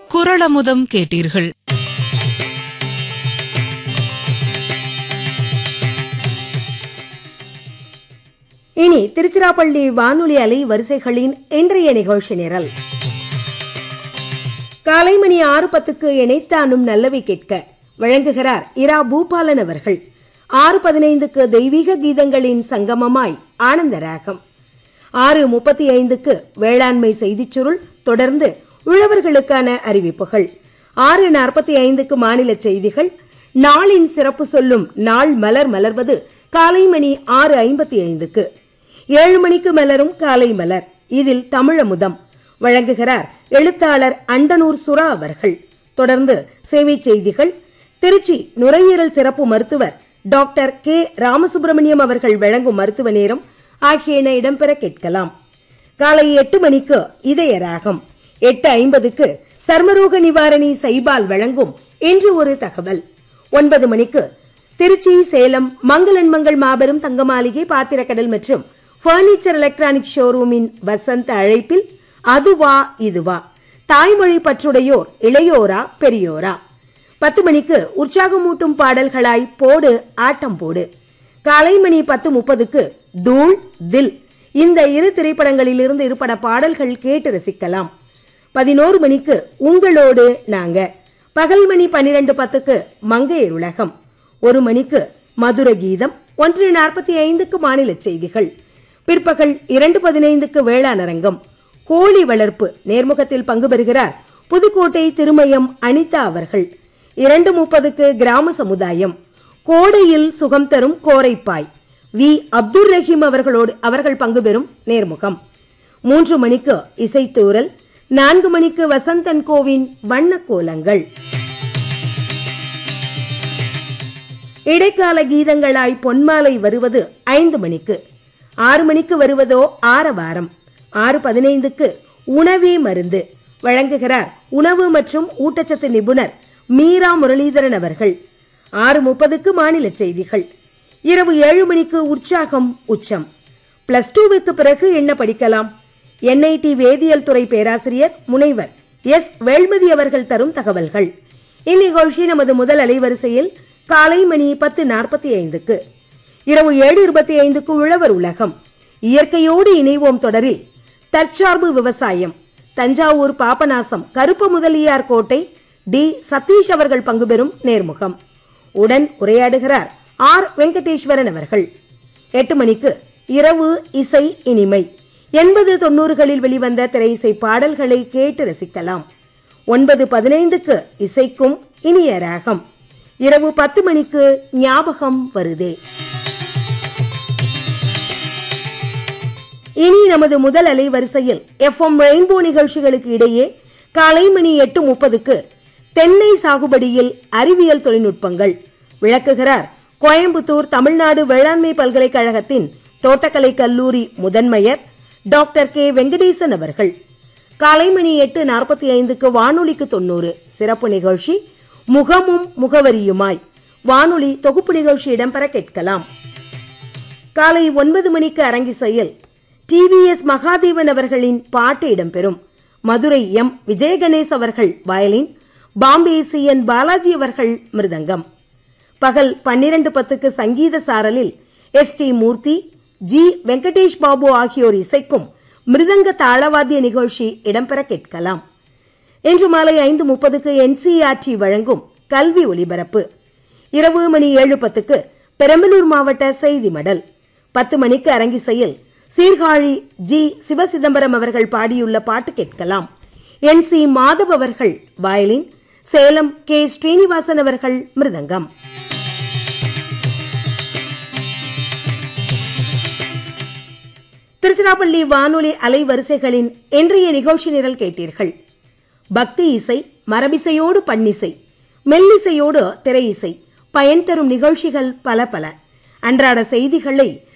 குரளமுதம் கேட்டீர்கள் இனி திருச்சிராப்பள்ளி வானொலி அலை வரிசைகளின் இன்றைய நிகழ்ச்சி நிரல் காலை மணி ஆறு பத்துக்கு இணைத்தானும் நல்லவை கேட்க வழங்குகிறார் இரா பூபாலன் அவர்கள் ஆறு பதினைந்துக்கு தெய்வீக கீதங்களின் சங்கமமாய் ஆனந்த ராகம் ஆறு முப்பத்தி ஐந்துக்கு வேளாண்மை செய்திச் சுருள் தொடர்ந்து உழவர்களுக்கான அறிவிப்புகள் ஆறு நாற்பத்தி ஐந்துக்கு மாநில செய்திகள் நாளின் சிறப்பு சொல்லும் நாள் மலர் மலர்வது காலை மணி ஆறு ஐம்பத்தி ஐந்துக்கு ஏழு மணிக்கு மலரும் காலை மலர் இதில் தமிழமுதம் வழங்குகிறார் எழுத்தாளர் அண்டனூர் சுரா அவர்கள் தொடர்ந்து சேவை செய்திகள் திருச்சி நுரையீரல் சிறப்பு மருத்துவர் டாக்டர் கே ராமசுப்பிரமணியம் அவர்கள் வழங்கும் மருத்துவ நேரம் ஆகியன இடம்பெற கேட்கலாம் காலை எட்டு மணிக்கு இதய ராகம் எட்டு ஐம்பதுக்கு சர்மரோக நிவாரணி சைபால் வழங்கும் இன்று ஒரு தகவல் ஒன்பது மணிக்கு திருச்சி சேலம் மங்களன் மங்கள் மாபெரும் தங்க மாளிகை பாத்திரக்கடல் மற்றும் பர்னிச்சர் எலக்ட்ரானிக் ஷோரூமின் வசந்த அழைப்பில் அதுவா இதுவா தாய்மொழி பற்றுடையோர் இளையோரா பெரியோரா பத்து மணிக்கு உற்சாகமூட்டும் பாடல்களாய் போடு ஆட்டம் போடு காலை மணி பத்து முப்பதுக்கு தூள் தில் இந்த இரு திரைப்படங்களிலிருந்து இருபட பாடல்கள் கேட்டு ரசிக்கலாம் பதினோரு மணிக்கு உங்களோடு நாங்க பகல் மணி பன்னிரண்டு பத்துக்கு மங்கையர் உலகம் ஒரு மணிக்கு மதுர கீதம் ஒன்று நாற்பத்தி ஐந்துக்கு மாநில செய்திகள் பிற்பகல் இரண்டு பதினைந்துக்கு வேளாண் அரங்கம் கோழி வளர்ப்பு நேர்முகத்தில் பங்கு பெறுகிறார் புதுக்கோட்டை திருமயம் அனிதா அவர்கள் இரண்டு முப்பதுக்கு கிராம சமுதாயம் கோடையில் சுகம் தரும் கோரைப்பாய் வி அப்துல் ரஹீம் அவர்களோடு அவர்கள் பங்கு பெறும் நேர்முகம் மூன்று மணிக்கு இசைத்தூரல் நான்கு மணிக்கு வசந்தன் கோவின் வண்ண கோலங்கள் இடைக்கால கீதங்களாய் பொன்மாலை வருவது ஐந்து மணிக்கு ஆறு மணிக்கு வருவதோ ஆரவாரம் ஆறு பதினைந்துக்கு உணவே மருந்து வழங்குகிறார் உணவு மற்றும் ஊட்டச்சத்து நிபுணர் மீரா முரளிதரன் அவர்கள் ஆறு முப்பதுக்கு மாநில செய்திகள் இரவு ஏழு மணிக்கு உற்சாகம் உச்சம் பிளஸ் டூவிற்கு பிறகு என்ன படிக்கலாம் என்ஐடி வேதியியல் துறை பேராசிரியர் முனைவர் எஸ் வேள்மதி அவர்கள் தரும் தகவல்கள் இந்நிகழ்ச்சி நமது முதல் அலைவரிசையில் காலை மணி பத்து நாற்பத்தி ஐந்துக்கு இரவு ஏழு இருபத்தி ஐந்துக்கு உழவர் உலகம் இயற்கையோடு இணைவோம் தொடரில் தற்சார்பு விவசாயம் தஞ்சாவூர் பாபநாசம் கருப்பு முதலியார் கோட்டை டி சதீஷ் அவர்கள் பங்குபெறும் நேர்முகம் உடன் உரையாடுகிறார் ஆர் வெங்கடேஸ்வரன் அவர்கள் எட்டு மணிக்கு இரவு இசை இனிமை எண்பது தொண்ணூறுகளில் வெளிவந்த திரை இசை பாடல்களை கேட்டு ரசிக்கலாம் ஒன்பது பதினைந்துக்கு இசைக்கும் இனிய ராகம் இரவு பத்து மணிக்கு ஞாபகம் வருதே இனி நமது முதல் அலைவரிசையில் எஃப்எம் ரெயின்போ நிகழ்ச்சிகளுக்கு இடையே காலை மணி எட்டு முப்பதுக்கு தென்னை சாகுபடியில் அறிவியல் தொழில்நுட்பங்கள் விளக்குகிறார் கோயம்புத்தூர் தமிழ்நாடு வேளாண்மை பல்கலைக்கழகத்தின் தோட்டக்கலை கல்லூரி முதன்மையர் டாக்டர் கே வெங்கடேசன் அவர்கள் காலை மணி எட்டு நாற்பத்தி ஐந்துக்கு வானொலிக்கு தொண்ணூறு சிறப்பு நிகழ்ச்சி முகமும் முகவரியுமாய் வானொலி தொகுப்பு நிகழ்ச்சி இடம்பெற கேட்கலாம் காலை ஒன்பது மணிக்கு அரங்கிசையில் டிவிஎஸ் மகாதேவன் அவர்களின் பாட்டு இடம்பெறும் மதுரை எம் விஜயகணேஷ் அவர்கள் violin Bombay C N Balaji அவர்கள் மிருதங்கம் பகல் பன்னிரண்டு பத்துக்கு சங்கீத சாரலில் S T Murthy G Venkatesh Babu ஆகியோர் இசைக்கும் மிருதங்க தாளவாத்திய நிகழ்ச்சி இடம்பெற கேட்கலாம் இன்று மாலை ஐந்து முப்பதுக்கு என்சிஆர்டி வழங்கும் கல்வி ஒலிபரப்பு இரவு மணி ஏழு பத்துக்கு பெரம்பலூர் மாவட்ட செய்தி மடல் பத்து மணிக்கு அரங்கிசையில் சீர்காழி ஜி சிவசிதம்பரம் அவர்கள் பாடியுள்ள பாட்டு கேட்கலாம் என் சி மாதவ் அவர்கள் வயலின் சேலம் கே ஸ்ரீனிவாசன் அவர்கள் மிருதங்கம் திருச்சிராப்பள்ளி வானொலி அலைவரிசைகளின் இன்றைய நிகழ்ச்சி நிரல் கேட்டீர்கள் பக்தி இசை மரபிசையோடு பண்ணிசை மெல்லிசையோடு திரை இசை பயன் தரும் நிகழ்ச்சிகள் பல பல அன்றாட செய்திகளை